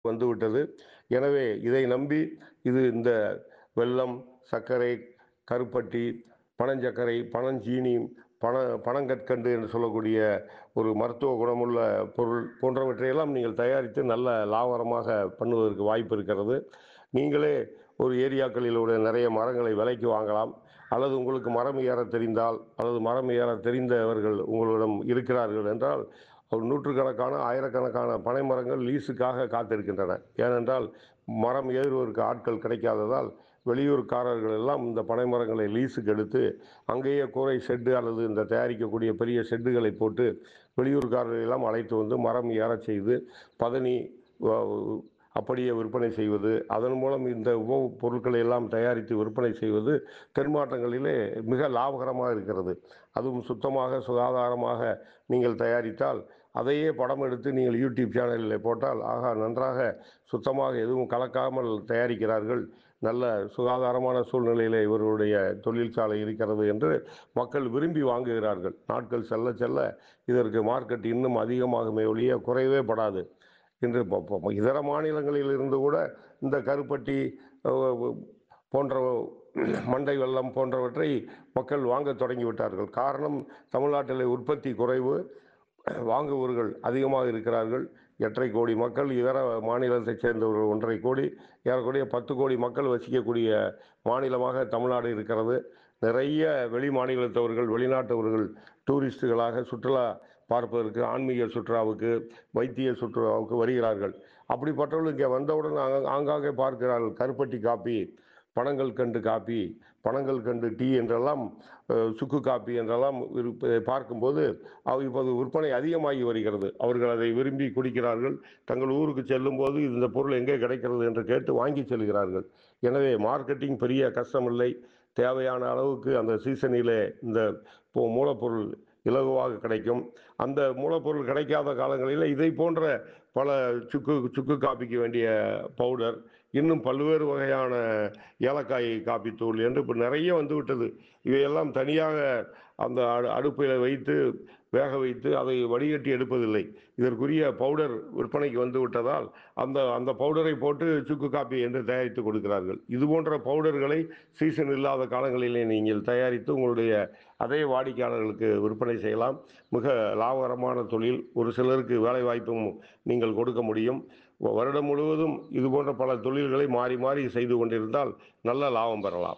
வந்துவிட்டது எனவே இதை நம்பி இது இந்த வெல்லம் சர்க்கரை கருப்பட்டி பனஞ்சர்க்கரை பனஞ்சீனி பன பனங்கற்கண்டு என்று சொல்லக்கூடிய ஒரு மருத்துவ குணமுள்ள பொருள் போன்றவற்றையெல்லாம் நீங்கள் தயாரித்து நல்ல லாபகரமாக பண்ணுவதற்கு வாய்ப்பு இருக்கிறது நீங்களே ஒரு ஏரியாக்களிலோட நிறைய மரங்களை விலைக்கு வாங்கலாம் அல்லது உங்களுக்கு மரம் ஏற தெரிந்தால் அல்லது மரம் ஏற தெரிந்தவர்கள் உங்களிடம் இருக்கிறார்கள் என்றால் ஒரு நூற்றுக்கணக்கான ஆயிரக்கணக்கான பனை மரங்கள் லீஸுக்காக காத்திருக்கின்றன ஏனென்றால் மரம் ஏறுவதற்கு ஆட்கள் கிடைக்காததால் வெளியூர்காரர்கள் எல்லாம் இந்த பனை மரங்களை லீஸுக்கு எடுத்து அங்கேயே கூரை ஷெட்டு அல்லது இந்த தயாரிக்கக்கூடிய பெரிய ஷெட்டுகளை போட்டு வெளியூர்காரர்கள் எல்லாம் அழைத்து வந்து மரம் ஏறச் செய்து பதனி வ- அப்படியே விற்பனை செய்வது அதன் மூலம் இந்த உப பொருட்களை எல்லாம் தயாரித்து விற்பனை செய்வது தென் மாவட்டங்களிலே மிக லாபகரமாக இருக்கிறது அதுவும் சுத்தமாக சுகாதாரமாக நீங்கள் தயாரித்தால் அதையே படம் எடுத்து நீங்கள் யூடியூப் சேனலில் போட்டால் ஆகா நன்றாக சுத்தமாக எதுவும் கலக்காமல் தயாரிக்கிறார்கள் நல்ல சுகாதாரமான சூழ்நிலையில் இவர்களுடைய தொழிற்சாலை இருக்கிறது என்று மக்கள் விரும்பி வாங்குகிறார்கள் நாட்கள் செல்ல செல்ல இதற்கு மார்க்கெட் இன்னும் அதிகமாகுமே ஒழிய குறையவே படாது இன்று ப- ப- இதர மாநிலங்களில் இருந்து கூட இந்த கருப்பட்டி அஹ், போன்ற மண்டை வெல்லம் போன்றவற்றை மக்கள் வாங்க தொடங்கிவிட்டார்கள் காரணம் தமிழ்நாட்டில் உற்பத்தி குறைவு வாங்குபவர்கள் அதிகமாக இருக்கிறார்கள் எட்டரை கோடி மக்கள் இதர மாநிலத்தைச் சேர்ந்தவர்கள் ஒன்றரை கோடி ஏறக்குறைய பத்து கோடி மக்கள் வசிக்கக்கூடிய மாநிலமாக தமிழ்நாடு இருக்கிறது நிறைய வெளி மாநிலத்தவர்கள் வெளிநாட்டவர்கள் டூரிஸ்டுகளாக சுற்றுலா பார்ப்பதற்கு ஆன்மீக சுற்றுலாவுக்கு வைத்திய சுற்றுலாவுக்கு வருகிறார்கள் அப்படிப்பட்டவர்கள் இங்கே வந்தவுடன் ஆங்க- ஆங்காங்கே பார்க்கிறார்கள் கருப்பட்டி காப்பி பனங்கள் கண்டு காப்பி பனங்கள் கண்டு டீ என்றெல்லாம் அஹ், சுக்கு காப்பி என்றெல்லாம் இருப்பதை பார்க்கும்போது அவ் இப்போது விற்பனை அதிகமாகி வருகிறது அவர்கள் அதை விரும்பி குடிக்கிறார்கள் தங்கள் ஊருக்கு செல்லும்போது இந்த பொருள் எங்கே கிடைக்கிறது என்று கேட்டு வாங்கி செல்கிறார்கள் எனவே மார்க்கெட்டிங் பெரிய கஷ்டமில்லை தேவையான அளவுக்கு அந்த சீசனிலே இந்த பொ- மூலப்பொருள் இலகுவாக கிடைக்கும் அந்த மூலப்பொருள் கிடைக்காத காலங்களில் இதை போன்ற பல சுக்கு சுக்கு காப்பிக்கு வேண்டிய பவுடர் இன்னும் பல்வேறு வகையான ஏலக்காய் காப்பி தூள் என்று இப்போ நிறைய வந்து விட்டது இவையெல்லாம் தனியாக அந்த அடு- அடுப்பில் வைத்து வேக வைத்து அதை வடிகட்டி எடுப்பதில்லை இதற்குரிய பவுடர் விற்பனைக்கு வந்து விட்டதால் அந்த அந்த பவுடரை போட்டு சுக்கு காப்பி என்று தயாரித்து கொடுக்கிறார்கள் இது போன்ற பவுடர்களை சீசன் இல்லாத காலங்களிலே நீங்கள் தயாரித்து உங்களுடைய அதே வாடிக்கையாளர்களுக்கு விற்பனை செய்யலாம் மிக லாபகரமான தொழில் ஒரு சிலருக்கு வேலை வாய்ப்பும் நீங்கள் கொடுக்க முடியும் வ- வருடம் முழுவதும் இது போன்ற பல தொழில்களை மாறி மாறி செய்து கொண்டிருந்தால் நல்ல லாபம் பெறலாம்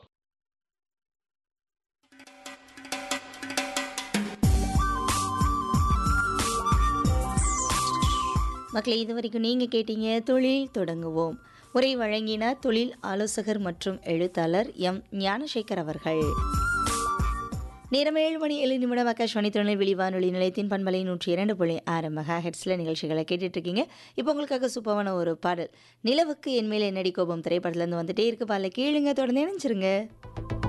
மக்களே இது வரைக்கும் நீங்கள் கேட்டீங்க தொழில் தொடங்குவோம் உரை வழங்கினார் தொழில் ஆலோசகர் மற்றும் எழுத்தாளர் எம் ஞானசேகர் அவர்கள் நேரம் ஏழு மணி ஏழு நிமிடம் ஆகாஷ்வாணி திருநெல்வேலி வானொலி நிலையத்தின் பண்பலை நூற்றி இரண்டு புள்ளி ஆறு மெகா ஹெட்ஸில் நிகழ்ச்சிகளை கேட்டுட்டு இருக்கீங்க இப்போ உங்களுக்காக சூப்பரான ஒரு பாடல் நிலவுக்கு என் மேல் என்னடி கோபம் திரைப்படத்துலேருந்து வந்துட்டே இருக்கு பால கேளுங்க தொடர்ந்து இணைஞ்சிருங்க